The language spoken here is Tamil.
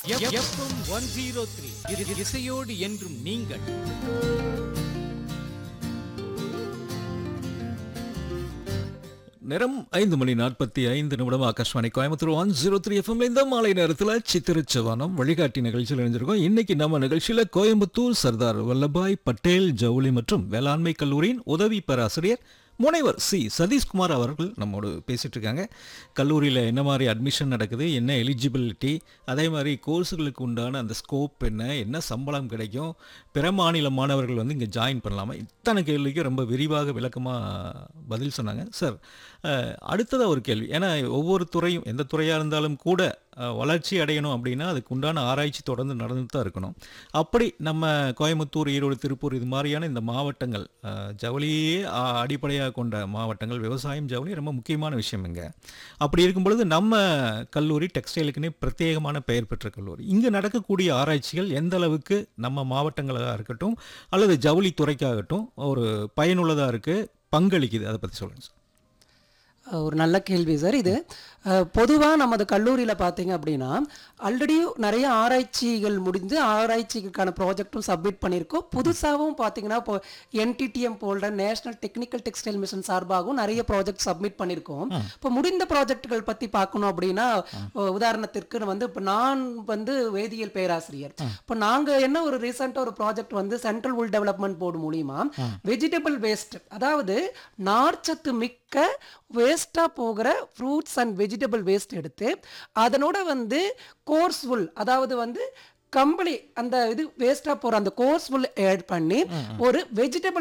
எஃப்எம் ஒன் ஜீரோ த்ரீ இசையோடு என்றும் நீங்கள் நேரம் ஐந்து மணி நாற்பத்தி ஐந்து நிமிடம் Akashvani Coimbatore one zero three FM இந்த மாலை நேரத்தில் சித்திரச்சவானம் வழிகாட்டி நிகழ்ச்சியில் இணைஞ்சிருக்கோம் இன்னைக்கு நம்ம நிகழ்ச்சியில் கோயம்புத்தூர் சர்தார் வல்லபாய் பட்டேல் ஜவுளி மற்றும் வேளாண்மை கல்லூரியின் உதவி பேராசிரியர் முனைவர் சி சதீஷ்குமார் அவர்கள் நம்மோடு பேசிட்டு இருக்காங்க கல்லூரியில் என்ன மாதிரி அட்மிஷன் நடக்குது என்ன எலிஜிபிலிட்டி அதே மாதிரி கோர்ஸுகளுக்கு உண்டான அந்த ஸ்கோப் என்ன என்ன சம்பளம் கிடைக்கும் பிற மாநில மாணவர்கள் வந்து இங்கே ஜாயின் பண்ணலாமா இத்தனை கேள்விக்கு ரொம்ப விரிவாக விளக்கமாக பதில் சொன்னாங்க சார் அஹ், அடுத்ததாக ஒரு கேள்வி ஏன்னா ஒவ்வொரு துறையும் எந்த துறையாக இருந்தாலும் கூட அஹ், வளர்ச்சி அடையணும் அப்படின்னா அதுக்கு உண்டான ஆராய்ச்சி தொடர்ந்து நடந்துட்டு தான் இருக்கணும் அப்படி நம்ம கோயம்புத்தூர் ஈரோடு திருப்பூர் இது மாதிரியான இந்த மாவட்டங்கள் அஹ், ஜவுளியே அஹ், அடிப்படையாக கொண்ட மாவட்டங்கள் விவசாயம் ஜவுளி ரொம்ப முக்கியமான விஷயம் இங்கே அப்படி இருக்கும் பொழுது நம்ம கல்லூரி டெக்ஸ்டைலுக்குன்னே பிரத்யேகமான பெயர் பெற்ற கல்லூரி இங்கே நடக்கக்கூடிய ஆராய்ச்சிகள் எந்த அளவுக்கு நம்ம மாவட்டங்களாக இருக்கட்டும் அல்லது ஜவுளி துறைக்காகட்டும் ஒரு பயனுள்ளதாக இருக்குது பங்களிக்குது அதை பற்றி சொல்லுங்கள் சார் அஹ் ஒரு நல்ல கேள்வி சார் இது பொதுவாக நமது கல்லூரியில் பார்த்தீங்க அப்படின்னா ஆல்ரெடி நிறைய ஆராய்ச்சிகள் முடிந்து ஆராய்ச்சிக்கான ப்ராஜெக்ட்டும் சப்மிட் பண்ணியிருக்கோம் புதுசாகவும் பார்த்தீங்கன்னா இப்போ என்டிடிஎம் போல்ற நேஷனல் டெக்னிக்கல் டெக்ஸ்டைல் மிஷன் சார்பாகவும் நிறைய ப்ராஜெக்ட் சப்மிட் பண்ணியிருக்கோம் இப்போ முடிந்த ப்ராஜெக்ட்டுகள் பற்றி பார்க்கணும் அப்படின்னா அஹ் உதாரணத்திற்கு வந்து இப்போ நான் வந்து வேதியியல் பேராசிரியர் இப்போ நாங்கள் என்ன ஒரு ரீசெண்டாக ஒரு ப்ராஜெக்ட் வந்து சென்ட்ரல் உள் டெவலப்மெண்ட் போர்டு மூலியமா வெஜிடபிள் வேஸ்ட் அதாவது நார்ச்சத்து மிக்க வேஸ்ட்டாக போகிற ஃப்ரூட்ஸ் அண்ட் வெஜிடபிள் வேஸ்ட் எடுத்து அதனோட வந்து கோர்ஸ் உல் அதாவது வந்து கம்பளி அந்த இது வேஸ்ட்டாக போகிற அந்த கோர்ஸ் உல் ஆட் பண்ணி ஒரு வெஜிடபிள்